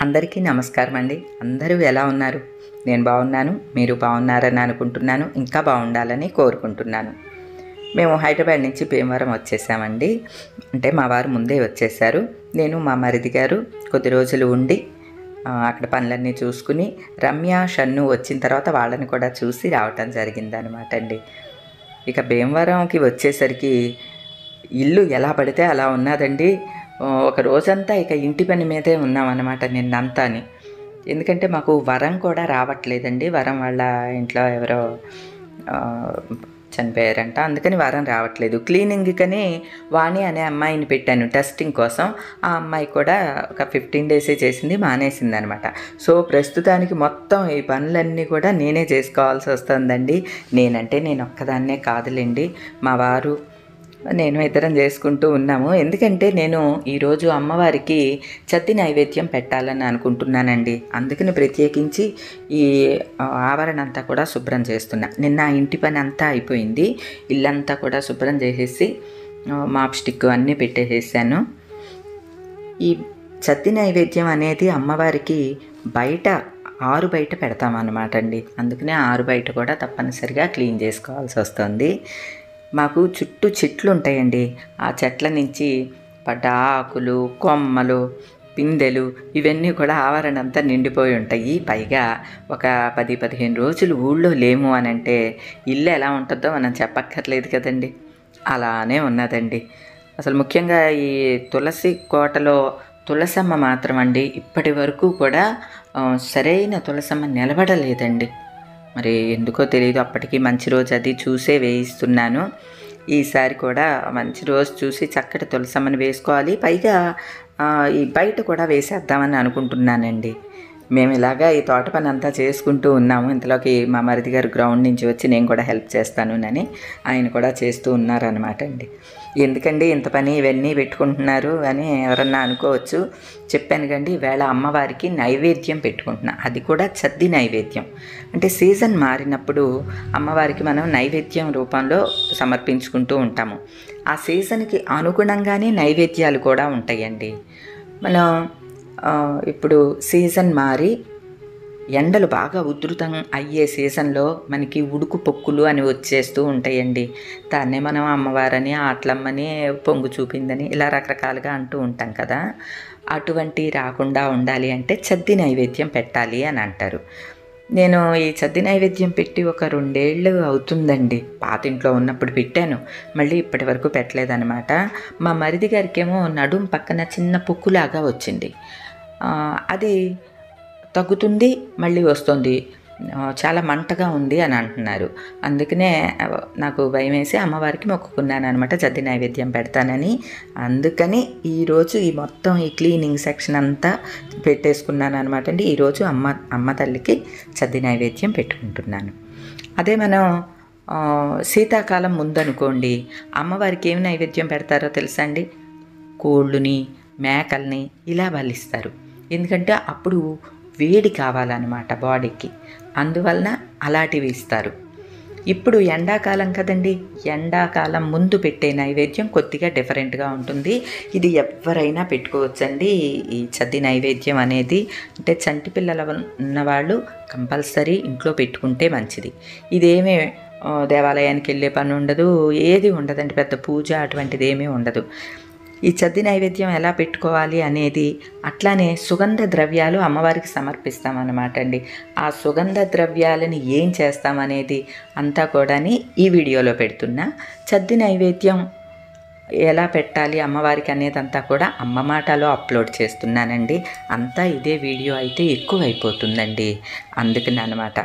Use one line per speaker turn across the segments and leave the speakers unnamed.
అందరికీ నమస్కారం అండి అందరూ ఎలా ఉన్నారు నేను బాగున్నాను మీరు బాగున్నారని అనుకుంటున్నాను ఇంకా బాగుండాలని కోరుకుంటున్నాను మేము హైదరాబాద్ నుంచి భీమవరం వచ్చేసామండి అంటే మా వారు ముందే వచ్చేసారు నేను మా మరిది గారు కొద్ది రోజులు ఉండి ఆ, అక్కడ పనులన్నీ చూసుకుని రమ్య షన్ను వచ్చిన తర్వాత వాళ్ళని కూడా చూసి రావటం జరిగిందనమాట అండి ఇక భీమవరంకి వచ్చేసరికి ఇల్లు ఎలా పడితే అలా ఉన్నదండి ఆ, ఒక రోజంతా ఇక ఇంటి పని మీదే ఉన్నామన్నమాట నిన్నంతాని ఎందుకంటే మాకు వరం కూడా రావట్లేదండి వరం వాళ్ళ ఇంట్లో ఎవరో ఆ, చనిపోయారంట అందుకని వరం రావట్లేదు క్లీనింగ్కని వాణి అనే అమ్మాయిని పెట్టాను టెస్టింగ్ కోసం ఆ అమ్మాయి కూడా ఒక ఫిఫ్టీన్ డేసే చేసింది మానేసింది అనమాట సో ప్రస్తుతానికి మొత్తం ఈ పనులన్నీ కూడా నేనే చేసుకోవాల్సి వస్తుందండి నేనంటే నేను ఒక్కదాన్నే కాదులేండి మా వారు నేను ఇద్దరం చేసుకుంటూ ఉన్నాము ఎందుకంటే నేను ఈరోజు అమ్మవారికి చద్ది నైవేద్యం పెట్టాలని అనుకుంటున్నానండి అందుకని ప్రత్యేకించి ఈ ఆ, ఆవరణ అంతా కూడా శుభ్రం చేస్తున్నా నిన్న ఆ ఇంటి పని అంతా అయిపోయింది ఇల్లంతా కూడా శుభ్రం చేసేసి ఆ, మాప్ స్టిక్ అన్నీ పెట్టేసేసాను ఈ చద్ది నైవేద్యం అనేది అమ్మవారికి బయట ఆరు బయట పెడతామన్నమాట అండి అందుకనే ఆరు బయట కూడా తప్పనిసరిగా క్లీన్ చేసుకోవాల్సి వస్తుంది మాకు చుట్టూ చెట్లు ఉంటాయండి ఆ చెట్ల నుంచి పడ్డ ఆకులు కొమ్మలు పిందెలు ఇవన్నీ కూడా ఆవరణ అంతా నిండిపోయి ఉంటాయి పైగా ఒక పది పదిహేను రోజులు ఊళ్ళో లేము అని అంటే ఇల్లు ఎలా ఉంటుందో మనం చెప్పక్కర్లేదు కదండి అలానే ఉన్నదండి అసలు ముఖ్యంగా ఈ తులసి కోటలో తులసమ్మ మాత్రం అండి ఇప్పటి వరకు కూడా ఆ, సరైన తులసమ్మ నిలబడలేదండి మరి ఎందుకో తెలియదు అప్పటికి మంచి రోజు అది చూసే వేయిస్తున్నాను ఈసారి కూడా మంచి రోజు చూసి చక్కటి తులసమ్మని వేసుకోవాలి పైగా ఆ, ఈ బయట కూడా వేసేద్దామని అనుకుంటున్నానండి మేము ఇలాగా ఈ తోట పని అంతా చేసుకుంటూ ఉన్నాము ఇంతలోకి మా మరిది గారు గ్రౌండ్ నుంచి వచ్చి నేను కూడా హెల్ప్ చేస్తాను అని ఆయన కూడా చేస్తూ ఉన్నారనమాట అండి ఎందుకండి ఇంత పని ఇవన్నీ పెట్టుకుంటున్నారు అని ఎవరన్నా అనుకోవచ్చు చెప్పాను కండి ఈవేళ అమ్మవారికి నైవేద్యం పెట్టుకుంటున్నా అది కూడా చద్ది నైవేద్యం అంటే సీజన్ మారినప్పుడు అమ్మవారికి మనం నైవేద్యం రూపంలో సమర్పించుకుంటూ ఉంటాము ఆ సీజన్కి అనుగుణంగానే నైవేద్యాలు కూడా ఉంటాయండి మనం ఆ, ఇప్పుడు సీజన్ మారి ఎండలు బాగా ఉధృతం అయ్యే సీజన్లో మనకి ఉడుకు పొక్కులు అని వచ్చేస్తూ ఉంటాయండి దాన్నే మనం అమ్మవారని ఆటలమ్మని పొంగు చూపిందని ఇలా రకరకాలుగా అంటూ ఉంటాం కదా అటువంటి రాకుండా ఉండాలి అంటే చద్ది నైవేద్యం పెట్టాలి అని అంటారు నేను ఈ చద్ది నైవేద్యం పెట్టి ఒక రెండేళ్ళు అవుతుందండి పాతింట్లో ఉన్నప్పుడు పెట్టాను మళ్ళీ ఇప్పటి వరకు పెట్టలేదన్నమాట మా మరిది గారికేమో నడుం పక్కన చిన్న పొక్కులాగా వచ్చింది ఆ, అది తగ్గుతుంది మళ్ళీ వస్తుంది ఆ, చాలా మంటగా ఉంది అని అంటున్నారు అందుకనే ఆ, నాకు భయం వేసి అమ్మవారికి మొక్కుకున్నాను అనమాట జద్ది నైవేద్యం పెడతానని అందుకని ఈరోజు ఈ మొత్తం ఈ క్లీనింగ్ సెక్షన్ అంతా పెట్టేసుకున్నాను అనమాట అండి ఈరోజు అమ్మ అమ్మ తల్లికి చద్ది నైవేద్యం పెట్టుకుంటున్నాను అదే మనం ఆ, శీతాకాలం ముందనుకోండి అమ్మవారికి ఏమి నైవేద్యం పెడతారో తెలుసా అండి కోళ్ళుని మేకల్ని ఇలా బలిస్తారు ఎందుకంటే అప్పుడు వేడి కావాలన్నమాట బాడీకి అందువలన అలాంటివి ఇస్తారు ఇప్పుడు ఎండాకాలం కదండి ఎండాకాలం ముందు పెట్టే నైవేద్యం కొద్దిగా డిఫరెంట్గా ఉంటుంది ఇది ఎవరైనా పెట్టుకోవచ్చండి ఈ చద్ది నైవేద్యం అనేది అంటే చంటి పిల్లల ఉన్నవాళ్ళు కంపల్సరీ ఇంట్లో పెట్టుకుంటే మంచిది ఇదేమీ ఆ, దేవాలయానికి వెళ్ళే పని ఉండదు ఏది ఉండదండి పెద్ద పూజ అటువంటిది ఏమీ ఉండదు ఈ చద్ది నైవేద్యం ఎలా పెట్టుకోవాలి అనేది అట్లానే సుగంధ ద్రవ్యాలు అమ్మవారికి సమర్పిస్తామన్నమాట అండి ఆ సుగంధ ద్రవ్యాలని ఏం చేస్తామనేది అంతా కూడాని ఈ వీడియోలో పెడుతున్నా చద్ది నైవేద్యం ఎలా పెట్టాలి అమ్మవారికి అనేది అంతా కూడా అమ్మ మాటలో అప్లోడ్ చేస్తున్నానండి అంతా ఇదే వీడియో అయితే ఎక్కువ అయిపోతుందండి అందుకని అనమాట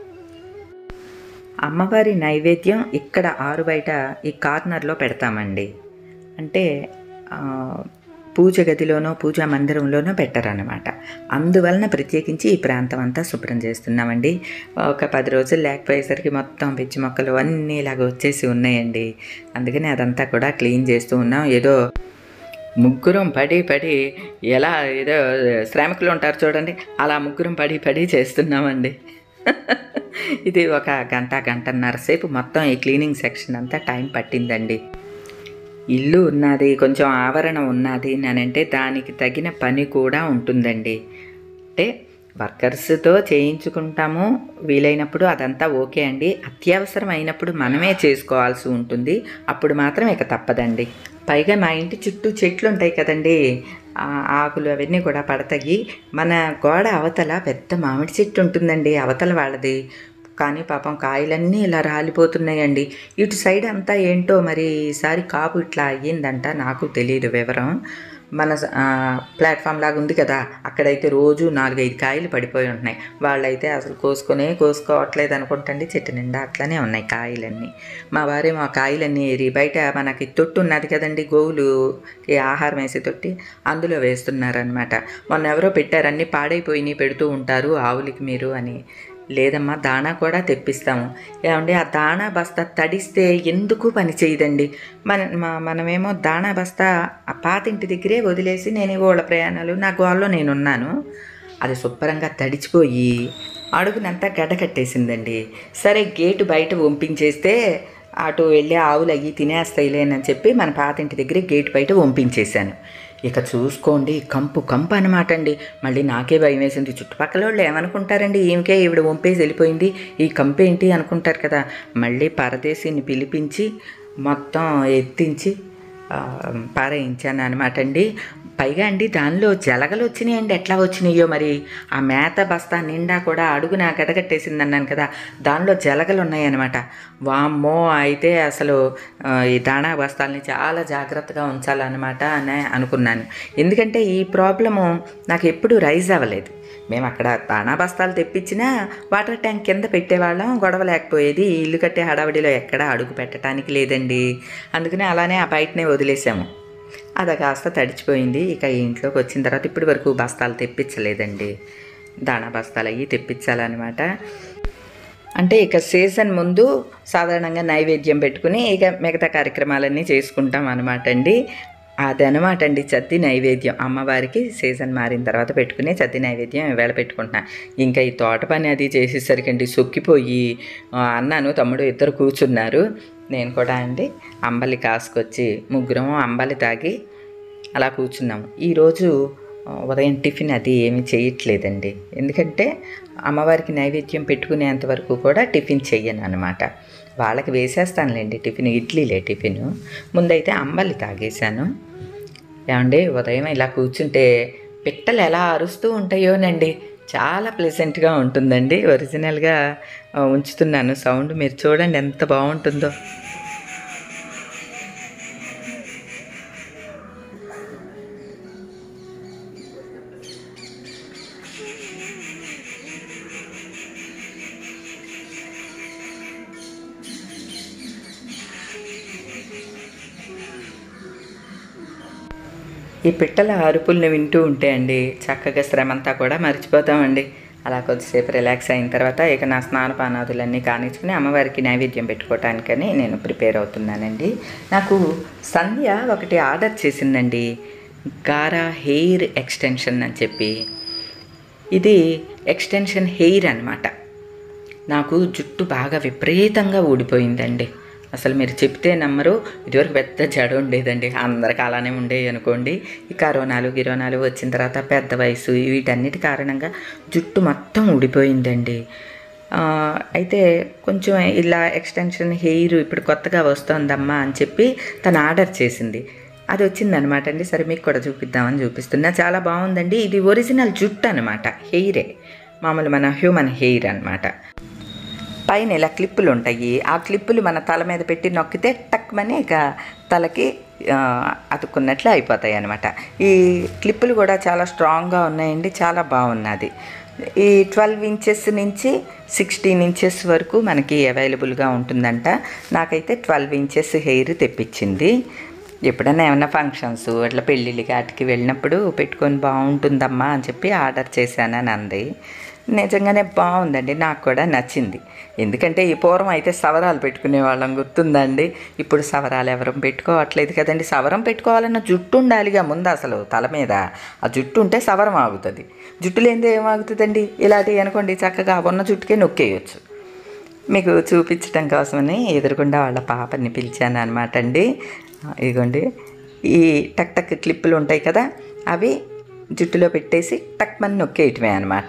అమ్మవారి నైవేద్యం ఇక్కడ ఆరు బయట ఈ కార్నర్లో పెడతామండి అంటే ఆ, పూజ గదిలోనో పూజా మందిరంలోనో పెట్టరన్నమాట అందువలన ప్రత్యేకించి ఈ ప్రాంతం అంతా శుభ్రం చేస్తున్నామండి ఒక పది రోజులు లేకపోయేసరికి మొత్తం పిచ్చి మొక్కలు అన్నీ ఇలాగ వచ్చేసి ఉన్నాయండి అందుకని అదంతా కూడా క్లీన్ చేస్తూ ఉన్నాం ఏదో ముగ్గురం పడి పడి ఎలా ఏదో శ్రామికులు ఉంటారు చూడండి అలా ముగ్గురం పడి పడి చేస్తున్నామండి ఇది ఒక గంట గంటన్నర సేపు మొత్తం ఈ క్లీనింగ్ సెక్షన్ అంతా టైం పట్టిందండి ఇల్లు ఉన్నది కొంచెం ఆవరణ ఉన్నది అని అంటే దానికి తగిన పని కూడా ఉంటుందండి అంటే వర్కర్స్తో చేయించుకుంటాము వీలైనప్పుడు అదంతా ఓకే అండి అత్యవసరం అయినప్పుడు మనమే చేసుకోవాల్సి ఉంటుంది అప్పుడు మాత్రం ఇక తప్పదండి పైగా మా ఇంటి చుట్టూ చెట్లు ఉంటాయి కదండి ఆ ఆకులు అవన్నీ కూడా పడతాయి మన గోడ అవతల పెద్ద మామిడి చెట్టు ఉంటుందండి అవతల వాళ్ళది కానీ పాపం కాయలన్నీ ఇలా రాలిపోతున్నాయండి ఇటు సైడ్ అంతా ఏంటో మరి ఈసారి కాపు ఇట్లా అయ్యిందంట నాకు తెలియదు వివరం మన ఆ, ప్లాట్ఫామ్ లాగా ఉంది కదా అక్కడైతే రోజు నాలుగైదు కాయలు పడిపోయి ఉంటున్నాయి వాళ్ళైతే అసలు కోసుకొనే కోసుకోవట్లేదు అనుకుంటండి చెట్టు నిండా అట్లనే ఉన్నాయి కాయలన్నీ మా వారేమో ఆ కాయలన్నీ ఏరి బయట మనకి తొట్టు ఉన్నది కదండి గోవులు ఈ ఆహారం వేసే తొట్టి అందులో వేస్తున్నారనమాట మొన్న ఎవరో పెట్టారు అన్నీ పాడైపోయినాయి పెడుతూ ఉంటారు ఆవులకి మీరు అని లేదమ్మా దాణా కూడా తెప్పిస్తాము ఏమంటే ఆ దాణా బస్తా తడిస్తే ఎందుకు పని చేయదండి మన మా- మనమేమో దాణా బస్తా ఆ పాతింటి దగ్గరే వదిలేసి నేను ఈ ఊళ్ళ ప్రయాణాలు నా గోల్లో నేనున్నాను అది శుభ్రంగా తడిచిపోయి అడుగునంతా గడ్డ కట్టేసిందండి సరే గేటు బయట వంపించేస్తే అటు వెళ్ళి ఆవులు అయ్యి తినేస్తాయిలేనని చెప్పి మన పాతింటి దగ్గరే గేటు బయట వంపించేశాను ఇక చూసుకోండి కంపు కంపు అనమాట అండి మళ్ళీ నాకే భయం వేసింది చుట్టుపక్కల వాళ్ళు ఏమనుకుంటారండి ఈమెకే ఈవిడ వంపేసి వెళ్ళిపోయింది ఈ కంపు ఏంటి అనుకుంటారు కదా మళ్ళీ పరదేశీని పిలిపించి మొత్తం ఎత్తించి ఆ, పారేయించాను అనమాట అండి పైగా అండి దానిలో జలగలు వచ్చినాయండి ఎట్లా వచ్చినాయో మరి ఆ మేత బస్తా నిండా కూడా అడుగున గడగట్టేసింది అన్నాను కదా దానిలో జలగలు ఉన్నాయన్నమాట వామ్మో అయితే అసలు ఆ, ఈ దాణా బస్తాలని చాలా జాగ్రత్తగా ఉంచాలన్నమాట అని అనుకున్నాను ఎందుకంటే ఈ ప్రాబ్లము నాకు ఎప్పుడూ రైజ్ అవ్వలేదు మేము అక్కడ దాణా బస్తాలు తెప్పించినా వాటర్ ట్యాంక్ కింద పెట్టేవాళ్ళం గొడవ లేకపోయేది ఈ ఇల్లు కట్టే హడావిడిలో ఎక్కడ అడుగు పెట్టడానికి లేదండి అందుకనే అలానే ఆ బయటనే వదిలేసాము అది కాస్త తడిచిపోయింది ఇక ఈ ఇంట్లోకి వచ్చిన తర్వాత ఇప్పటి వరకు బస్తాలు తెప్పించలేదండి దాణా బస్తాలు అయ్యి తెప్పించాలన్నమాట అంటే ఇక సీజన్ ముందు సాధారణంగా నైవేద్యం పెట్టుకుని ఇక మిగతా కార్యక్రమాలన్నీ చేసుకుంటాం అనమాట అండి అదనమాట అండి చద్ది నైవేద్యం అమ్మవారికి సీజన్ మారిన తర్వాత పెట్టుకుని చద్ది నైవేద్యం ఈవేళ పెట్టుకుంటున్నా ఇంకా ఈ తోట పని అది చేసేసరికి అండి సొక్కిపోయి ఆ, అన్నాను తమ్ముడు ఇద్దరు కూర్చున్నారు నేను కూడా అండి అంబలి కాసుకొచ్చి ముగ్గురం అంబలి తాగి అలా కూర్చున్నాము ఈరోజు ఆ, ఉదయం టిఫిన్ అది ఏమీ చేయట్లేదండి ఎందుకంటే అమ్మవారికి నైవేద్యం పెట్టుకునేంత వరకు కూడా టిఫిన్ చెయ్యను అనమాట వాళ్ళకి వేసేస్తానులేండి టిఫిన్ ఇడ్లీలే టిఫిన్ ముందైతే అంబలి తాగేశాను ఏమండి ఉదయం ఇలా కూర్చుంటే పిట్టలు ఎలా అరుస్తూ ఉంటాయోనండి చాలా ప్లెజెంట్గా ఉంటుందండి ఒరిజినల్గా ఆ, ఉంచుతున్నాను సౌండ్ మీరు చూడండి ఎంత బాగుంటుందో ఈ పిట్టల అరుపుల్ని వింటూ ఉంటే అండి చక్కగా శ్రమ అంతా కూడా మర్చిపోతామండి అలా కొద్దిసేపు రిలాక్స్ అయిన తర్వాత ఇక నా స్నానపానాదులన్నీ కానించుకుని అమ్మవారికి నైవేద్యం పెట్టుకోవటానికని నేను ప్రిపేర్ అవుతున్నానండి నాకు సంధ్య ఒకటి ఆర్డర్ చేసిందండి గారా హెయిర్ ఎక్స్టెన్షన్ అని చెప్పి ఇది ఎక్స్టెన్షన్ హెయిర్ అన్నమాట నాకు జుట్టు బాగా విపరీతంగా ఊడిపోయిందండి అసలు మీరు చెప్తే నమ్మరు ఇదివరకు పెద్ద జడ ఉండేదండి అందరికి అలానే ఉండేవి అనుకోండి ఈ కరోనాలు గిరోనాలు వచ్చిన తర్వాత పెద్ద వయసు వీటన్నిటి కారణంగా జుట్టు మొత్తం ఊడిపోయిందండి ఆ, అయితే కొంచెం ఇలా ఎక్స్టెన్షన్ హెయిర్ ఇప్పుడు కొత్తగా వస్తోందమ్మా అని చెప్పి తను ఆర్డర్ చేసింది అది వచ్చిందనమాట అండి సరే మీకు కూడా చూపిద్దామని చూపిస్తున్నా చాలా బాగుందండి ఇది ఒరిజినల్ జుట్టు అనమాట హెయిరే మామూలు మన హ్యూమన్ హెయిర్ అనమాట పైన ఇలా క్లిప్పులు ఉంటాయి ఆ క్లిప్పులు మన తల మీద పెట్టి నొక్కితే టక్మని ఇక తలకి ఆ, అతుక్కున్నట్లు అయిపోతాయి అనమాట ఈ క్లిప్పులు కూడా చాలా స్ట్రాంగ్గా ఉన్నాయండి చాలా బాగున్నది ఈ ట్వెల్వ్ ఇంచెస్ నుంచి సిక్స్టీన్ ఇంచెస్ వరకు మనకి అవైలబుల్గా ఉంటుందంట నాకైతే ట్వెల్వ్ ఇంచెస్ హెయిర్ తెప్పించింది ఎప్పుడైనా ఏమైనా ఫంక్షన్స్ అట్లా పెళ్ళిళ్ళకి వాటికి వెళ్ళినప్పుడు పెట్టుకొని బాగుంటుందమ్మా అని చెప్పి ఆర్డర్ చేశానని అంది నిజంగానే బాగుందండి నాకు కూడా నచ్చింది ఎందుకంటే ఈ పూర్వం అయితే సవరాలు పెట్టుకునే వాళ్ళం గుర్తుందండి ఇప్పుడు సవరాలు ఎవరు పెట్టుకోవట్లేదు కదండి సవరం పెట్టుకోవాలన్న జుట్టు ఉండాలిగా ముందు అసలు తల మీద ఆ జుట్టు ఉంటే సవరం ఆగుతుంది జుట్టు లేనిదే ఏమాగుతుందండి ఇలాంటివి అనుకోండి చక్కగా ఉన్న జుట్టుకే నొక్కేయచ్చు మీకు చూపించడం కోసమని ఎదురుకుండా వాళ్ళ పాపని పిలిచాను అనమాట అండి ఇదిగోండి ఈ టక్ టక్ క్లిప్పులు ఉంటాయి కదా అవి జుట్టులో పెట్టేసి టక్మని నొక్కేయటమే అనమాట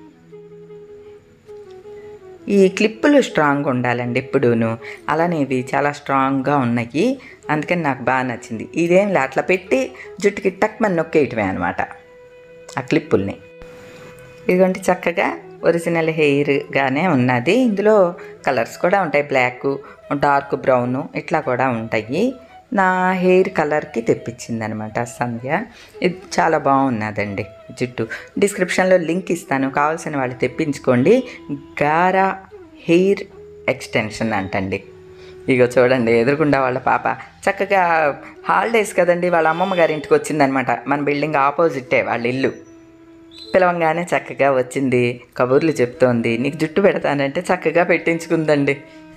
ఈ క్లిప్పులు స్ట్రాంగ్ ఉండాలండి ఎప్పుడూను అలానే ఇవి చాలా స్ట్రాంగ్గా ఉన్నాయి అందుకని నాకు బాగా నచ్చింది ఇదేం లే అట్లా పెట్టి జుట్టుకి టక్మని నొక్కేయటమే అనమాట ఆ క్లిప్పుల్ని ఇదిగోండి చక్కగా ఒరిజినల్ హెయిర్గానే ఉన్నది ఇందులో కలర్స్ కూడా ఉంటాయి బ్లాక్ డార్క్ బ్రౌన్ ఇట్లా కూడా ఉంటాయి నా హెయిర్ కలర్కి తెప్పించింది అనమాట సంధ్య ఇది చాలా బాగున్నదండి జుట్టు డిస్క్రిప్షన్లో లింక్ ఇస్తాను కావాల్సిన వాళ్ళు తెప్పించుకోండి గారా హెయిర్ ఎక్స్టెన్షన్ అంటండి ఇగో చూడండి ఎదురుకుండా వాళ్ళ పాప చక్కగా హాలిడేస్ కదండి వాళ్ళ అమ్మమ్మ గారి ఇంటికి వచ్చిందనమాట మన బిల్డింగ్ ఆపోజిటే వాళ్ళ ఇల్లు పిలవంగానే చక్కగా వచ్చింది కబుర్లు చెప్తోంది నీకు జుట్టు పెడతానంటే చక్కగా పెట్టించుకుందండి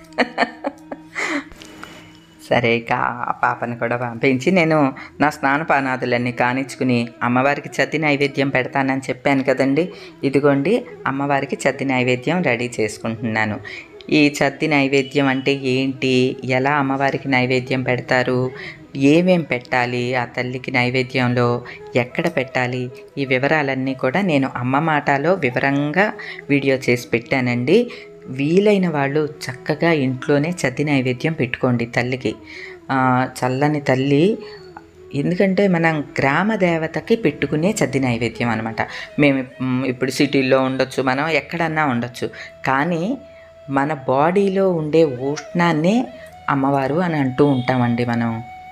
సరే ఇక ఆ పాపని కూడా పంపించి నేను నా స్నానపానాదులన్నీ కానిచ్చుకుని అమ్మవారికి చద్ది నైవేద్యం పెడతానని చెప్పాను కదండి ఇదిగోండి అమ్మవారికి చద్ది నైవేద్యం రెడీ చేసుకుంటున్నాను ఈ చద్ది నైవేద్యం అంటే ఏంటి ఎలా అమ్మవారికి నైవేద్యం పెడతారు ఏమేం పెట్టాలి ఆ తల్లికి నైవేద్యంలో ఎక్కడ పెట్టాలి ఈ వివరాలన్నీ కూడా నేను అమ్మ మాటలో వివరంగా వీడియో చేసి పెట్టానండి వీలైన వాళ్ళు చక్కగా ఇంట్లోనే చద్ది నైవేద్యం పెట్టుకోండి తల్లికి ఆ, చల్లని తల్లి ఎందుకంటే మనం గ్రామ దేవతకి పెట్టుకునే చద్ది నైవేద్యం అనమాట మేము మ్, ఇప్పుడు సిటీల్లో ఉండొచ్చు మనం ఎక్కడన్నా ఉండొచ్చు కానీ మన బాడీలో ఉండే ఉష్ణాన్నే అమ్మవారు అని అంటూ ఉంటామండి మనం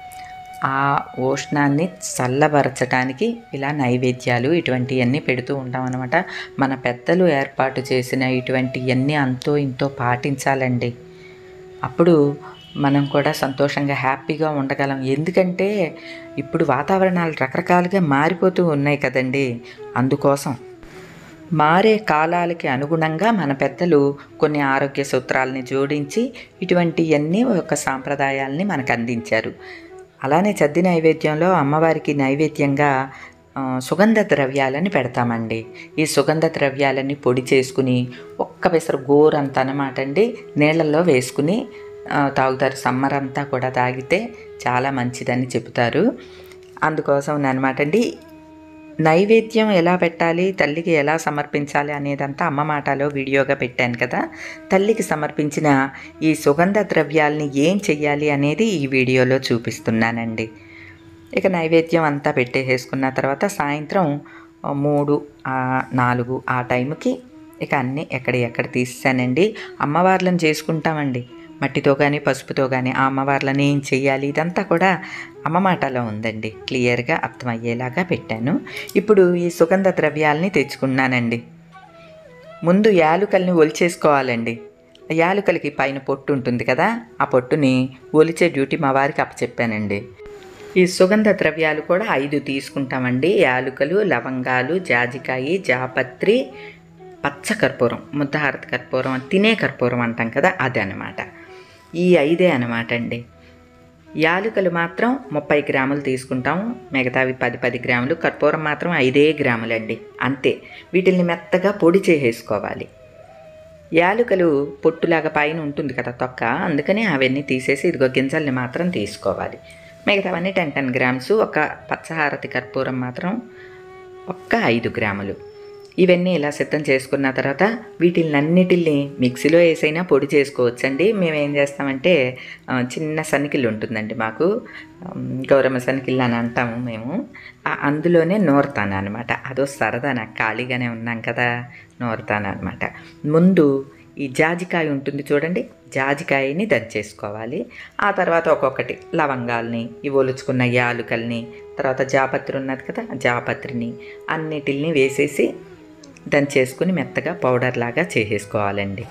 ఆ ఉష్ణాన్ని చల్లబరచడానికి ఇలా నైవేద్యాలు ఇటువంటివన్నీ పెడుతూ ఉంటాం అనమాట మన పెద్దలు ఏర్పాటు చేసిన ఇటువంటివన్నీ అంతో ఇంతో పాటించాలండి అప్పుడు మనం కూడా సంతోషంగా హ్యాపీగా ఉండగలం ఎందుకంటే ఇప్పుడు వాతావరణాలు రకరకాలుగా మారిపోతూ ఉన్నాయి కదండి అందుకోసం మారే కాలాలకి అనుగుణంగా మన పెద్దలు కొన్ని ఆరోగ్య సూత్రాలని జోడించి ఇటువంటివన్నీ ఒక సాంప్రదాయాల్ని మనకు అందించారు అలానే చద్ది నైవేద్యంలో అమ్మవారికి నైవేద్యంగా ఆ, సుగంధ ద్రవ్యాలని పెడతామండి ఈ సుగంధ ద్రవ్యాలని పొడి చేసుకుని ఒక్క పెసరు గోరంత అనమాట అండి నీళ్ళల్లో వేసుకుని ఆ, తాగుతారు సమ్మర్ అంతా కూడా తాగితే చాలా మంచిదని చెబుతారు అందుకోసం అనమాట అండి నైవేద్యం ఎలా పెట్టాలి తల్లికి ఎలా సమర్పించాలి అనేదంతా అమ్మ మాటలో వీడియోగా పెట్టాను కదా తల్లికి సమర్పించిన ఈ సుగంధ ద్రవ్యాల్ని ఏం చెయ్యాలి అనేది ఈ వీడియోలో చూపిస్తున్నానండి ఇక నైవేద్యం అంతా పెట్టేసేసుకున్న తర్వాత సాయంత్రం ఆ, మూడు ఆ, నాలుగు ఆ టైంకి ఇక అన్నీ ఎక్కడ ఎక్కడ తీసానండి అమ్మవార్లను చేసుకుంటామండి మట్టితో కానీ పసుపుతో కానీ ఆ అమ్మవార్లని ఏం చెయ్యాలి ఇదంతా కూడా అమ్మ మాటలో ఉందండి క్లియర్గా అర్థమయ్యేలాగా పెట్టాను ఇప్పుడు ఈ సుగంధ ద్రవ్యాలని తెచ్చుకున్నానండి ముందు యాలుకల్ని ఒలిచేసుకోవాలండి ఆ యాలుకలకి పైన పొట్టు ఉంటుంది కదా ఆ పొట్టుని ఒలిచే డ్యూటీ మా వారికి అప్పచెప్పానండి ఈ సుగంధ ద్రవ్యాలు కూడా ఐదు తీసుకుంటామండి యాలుకలు లవంగాలు జాజికాయి జాపత్రి పచ్చ కర్పూరం ముద్దహారతి కర్పూరం తినే కర్పూరం అంటాం కదా అది అనమాట ఈ ఐదే అనమాట అండి యాలుకలు మాత్రం ముప్పై గ్రాములు తీసుకుంటాం మిగతావి పది పది గ్రాములు కర్పూరం మాత్రం ఐదే గ్రాములండి అంతే వీటిల్ని మెత్తగా పొడి చేసేసుకోవాలి యాలుకలు పొట్టులాగా పైన ఉంటుంది కదా తొక్క అందుకని అవన్నీ తీసేసి ఇదిగో గింజల్ని మాత్రం తీసుకోవాలి మిగతావన్నీ టెన్ టెన్ గ్రామ్స్ ఒక పచ్చహారతి కర్పూరం మాత్రం ఒక్క ఐదు గ్రాములు ఇవన్నీ ఇలా సిద్ధం చేసుకున్న తర్వాత వీటిలన్నిటిని మిక్సీలో వేసైనా పొడి చేసుకోవచ్చండి మేము ఏం చేస్తామంటే ఆ, చిన్న సన్నికిల్లు ఉంటుందండి మాకు ఉమ్, గౌరమ్మ సన్నికిల్లు అని అంటాము మేము ఆ, అందులోనే నూరుతాను అనమాట అదో సరదా నాకు ఖాళీగానే ఉన్నాం కదా నూరుతాను అనమాట ముందు ఈ జాజికాయ ఉంటుంది చూడండి జాజికాయని దంచేసుకోవాలి ఆ తర్వాత ఒక్కొక్కటి లవంగాల్ని ఈ ఒలుచుకున్న యాలుకల్ని తర్వాత జాపత్రి ఉన్నది కదా ఆ జాపత్రిని అన్నిటిని వేసేసి దంచేసుకుని మెత్తగా పౌడర్ లాగా చేసేసుకోవాలండి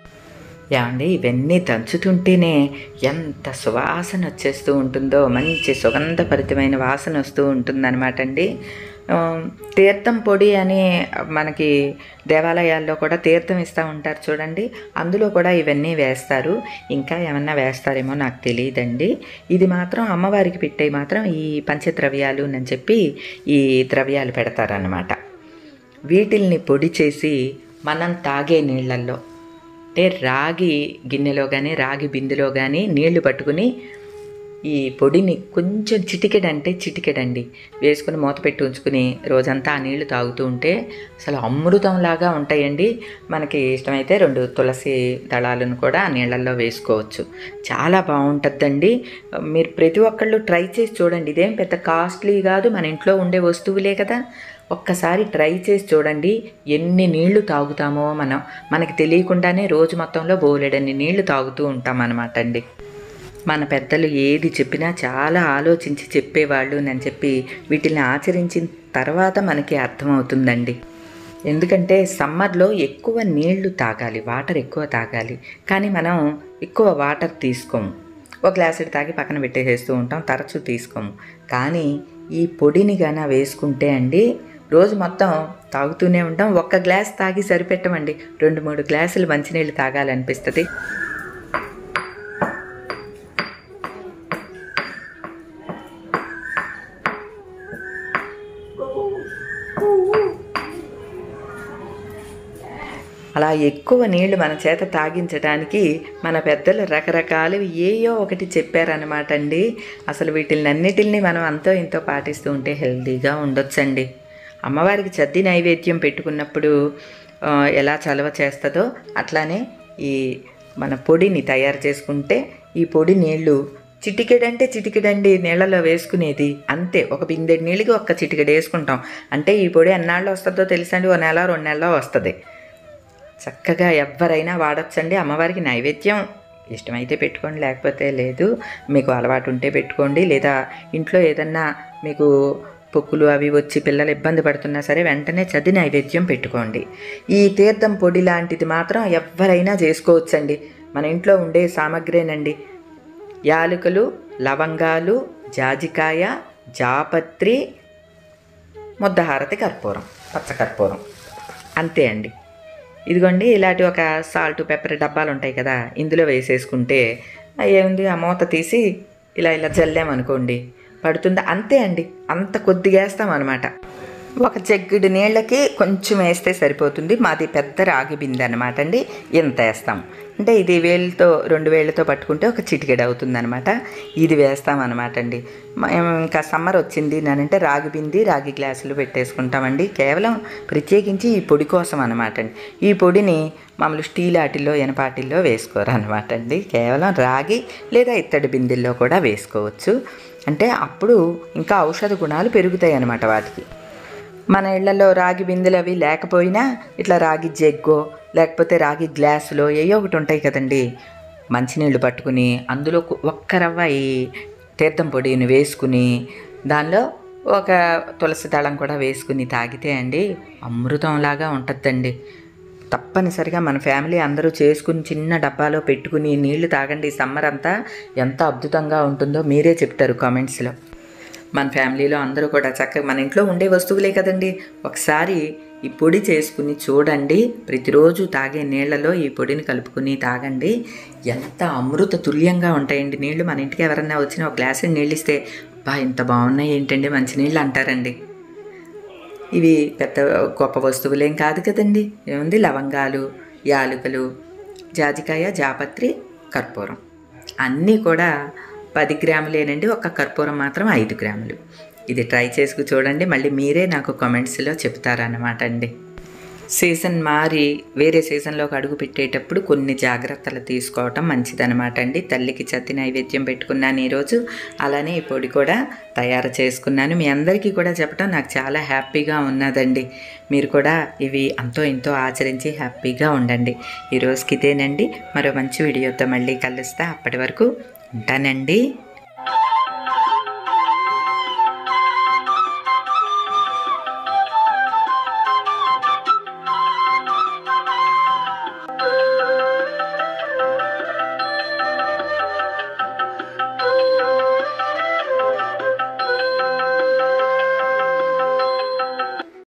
ఏమండి ఇవన్నీ దంచుతుంటేనే ఎంత సువాసన వచ్చేస్తూ ఉంటుందో మంచి సుగంధభరితమైన వాసన వస్తూ ఉంటుందన్నమాట అండి ఆ, తీర్థం పొడి అని మనకి దేవాలయాల్లో కూడా తీర్థం ఇస్తూ ఉంటారు చూడండి అందులో కూడా ఇవన్నీ వేస్తారు ఇంకా ఏమన్నా వేస్తారేమో నాకు తెలియదండి ఇది మాత్రం అమ్మవారికి పెట్టే మాత్రం ఈ పంచద్రవ్యాలు అని చెప్పి ఈ ద్రవ్యాలు పెడతారనమాట వీటిల్ని పొడి చేసి మనం తాగే నీళ్ళల్లో అంటే రాగి గిన్నెలో కానీ రాగి బిందెలో కానీ నీళ్లు పట్టుకుని ఈ పొడిని కొంచెం చిటికెడంటే చిటికెడండి వేసుకుని మూత పెట్టి ఉంచుకుని రోజంతా ఆ నీళ్లు తాగుతూ ఉంటే అసలు అమృతంలాగా ఉంటాయండి మనకి ఇష్టమైతే రెండు తులసి దళాలను కూడా ఆ నీళ్ళల్లో వేసుకోవచ్చు చాలా బాగుంటుందండి మీరు ప్రతి ఒక్కళ్ళు ట్రై చేసి చూడండి ఇదేం పెద్ద కాస్ట్లీ కాదు మన ఇంట్లో ఉండే వస్తువులే కదా ఒక్కసారి ట్రై చేసి చూడండి ఎన్ని నీళ్లు తాగుతామో మనం మనకి తెలియకుండానే రోజు మొత్తంలో బోలెడన్ని నీళ్లు తాగుతూ ఉంటాం అనమాట అండి మన పెద్దలు ఏది చెప్పినా చాలా ఆలోచించి చెప్పేవాళ్ళు అని చెప్పి వీటిని ఆచరించిన తర్వాత మనకి అర్థమవుతుందండి ఎందుకంటే సమ్మర్లో ఎక్కువ నీళ్లు తాగాలి వాటర్ ఎక్కువ తాగాలి కానీ మనం ఎక్కువ వాటర్ తీసుకోము ఒక గ్లాసుడు తాగి పక్కన పెట్టేసేస్తూ ఉంటాం తరచూ తీసుకోము కానీ ఈ పొడిని గాన వేసుకుంటే అండి రోజు మొత్తం తాగుతూనే ఉంటాం ఒక్క గ్లాస్ తాగి సరిపెట్టమండి రెండు మూడు గ్లాసులు మంచినీళ్ళు తాగాలనిపిస్తుంది అలా ఎక్కువ నీళ్లు మన చేత తాగించడానికి మన పెద్దలు రకరకాలు ఏయో ఒకటి చెప్పారనమాట అండి అసలు వీటిని అన్నిటిని మనం అంతో ఇంతో పాటిస్తూ ఉంటే హెల్తీగా ఉండొచ్చండి అమ్మవారికి చద్ది నైవేద్యం పెట్టుకున్నప్పుడు ఆ, ఎలా చలవ చేస్తుందో అట్లానే ఈ మన పొడిని తయారు చేసుకుంటే ఈ పొడి నీళ్లు చిటికెడంటే చిటికెడండి నీళ్ళలో వేసుకునేది అంతే ఒక బిందెడు నీళ్ళకి ఒక్క చిటికెడు వేసుకుంటాం అంటే ఈ పొడి ఎన్నాళ్ళు వస్తుందో తెలుసండి ఓ నెల రెండు నెలలో వస్తుంది చక్కగా ఎవరైనా వాడచ్చండి అమ్మవారికి నైవేద్యం ఇష్టమైతే పెట్టుకోండి లేకపోతే లేదు మీకు అలవాటు ఉంటే పెట్టుకోండి లేదా ఇంట్లో ఏదన్నా మీకు పొక్కులు అవి వచ్చి పిల్లలు ఇబ్బంది పడుతున్నా సరే వెంటనే చది నైవేద్యం పెట్టుకోండి ఈ తీర్థం పొడి లాంటిది మాత్రం ఎవరైనా చేసుకోవచ్చండి మన ఇంట్లో ఉండే సామగ్రేనండి యాలకులు లవంగాలు జాజికాయ జాపత్రి ముద్దహారతి కర్పూరం పచ్చకర్పూరం అంతే అండి ఇదిగోండి ఇలాంటి ఒక సాల్ట్ పెప్పర్ డబ్బాలు ఉంటాయి కదా ఇందులో వేసేసుకుంటే ఆ ఏముంది ఆ మూత తీసి ఇలా ఇలా జల్లామనుకోండి పడుతుంది అంతే అండి అంత కొద్దిగా వేస్తాం అనమాట ఒక చెగ్గుడు నీళ్ళకి కొంచెం వేస్తే సరిపోతుంది మాది పెద్ద రాగి బిందె అనమాట అండి ఇంత వేస్తాం అంటే ఇది వేలుతో రెండు వేళ్ళతో పట్టుకుంటే ఒక చిటికెడు అవుతుంది అనమాట ఇది వేస్తాం అనమాట అండి మేము ఇంకా సమ్మర్ వచ్చింది అంటే రాగి బింది రాగి గ్లాసులు పెట్టేసుకుంటామండి కేవలం ప్రత్యేకించి ఈ పొడి కోసం అనమాట అండి ఈ పొడిని మామూలు స్టీల్ ఆటిల్లో ఎనపాటిల్లో వేసుకోరు అనమాట అండి కేవలం రాగి లేదా ఇత్తడి బిందెల్లో కూడా వేసుకోవచ్చు అంటే అప్పుడు ఇంకా ఔషధ గుణాలు పెరుగుతాయి అన్నమాట వాటికి మన ఇళ్లలో రాగి బిందెలు అవి లేకపోయినా ఇట్లా రాగి జగ్గో లేకపోతే రాగి గ్లాసులో ఏయో ఒకటి ఉంటాయి కదండి మంచినీళ్ళు పట్టుకుని అందులో కు- ఒక్క రవ్వ ఈ తీర్థం పొడిని వేసుకుని దానిలో ఒక తులసి దళం కూడా వేసుకుని తాగితే అండి అమృతంలాగా ఉంటుందండి తప్పనిసరిగా మన ఫ్యామిలీ అందరూ చేసుకుని చిన్న డబ్బాలో పెట్టుకుని నీళ్లు తాగండి సమ్మర్ అంతా ఎంత అద్భుతంగా ఉంటుందో మీరే చెప్తారు కామెంట్స్లో మన ఫ్యామిలీలో అందరూ కూడా చక్కగా మన ఇంట్లో ఉండే వస్తువులే కదండి ఒకసారి ఈ పొడి చేసుకుని చూడండి ప్రతిరోజు తాగే నీళ్ళలో ఈ పొడిని కలుపుకుని తాగండి ఎంత అమృత తుల్యంగా ఉంటాయండి నీళ్లు మన ఇంటికి ఎవరన్నా వచ్చినా ఒక గ్లాసు నీళ్ళు ఇస్తే బా ఇంత బాగున్నాయి ఏంటండి మంచి నీళ్ళు అంటారండి ఇవి పెద్ద గొప్ప వస్తువులేం కాదు కదండి ఏముంది లవంగాలు యాలకులు జాజికాయ జాపత్రి కర్పూరం అన్నీ కూడా పది గ్రాములేనండి ఒక కర్పూరం మాత్రం ఐదు గ్రాములు ఇది ట్రై చేసుకు చూడండి మళ్ళీ మీరే నాకు కామెంట్స్లో చెప్తారన్నమాట అండి సీజన్ మారి వేరే సీజన్లోకి అడుగు పెట్టేటప్పుడు కొన్ని జాగ్రత్తలు తీసుకోవటం మంచిదన్నమాట అండి తల్లికి చత్తి నైవేద్యం పెట్టుకున్నాను ఈరోజు అలానే ఈ పొడి కూడా తయారు చేసుకున్నాను మీ అందరికీ కూడా చెప్పడం నాకు చాలా హ్యాపీగా ఉన్నదండి మీరు కూడా ఇవి అంతో ఇంతో ఆచరించి హ్యాపీగా ఉండండి ఈ రోజుకి ఇదేనండి మరో మంచి వీడియోతో మళ్ళీ కలుస్తా అప్పటి వరకు ఉంటానండి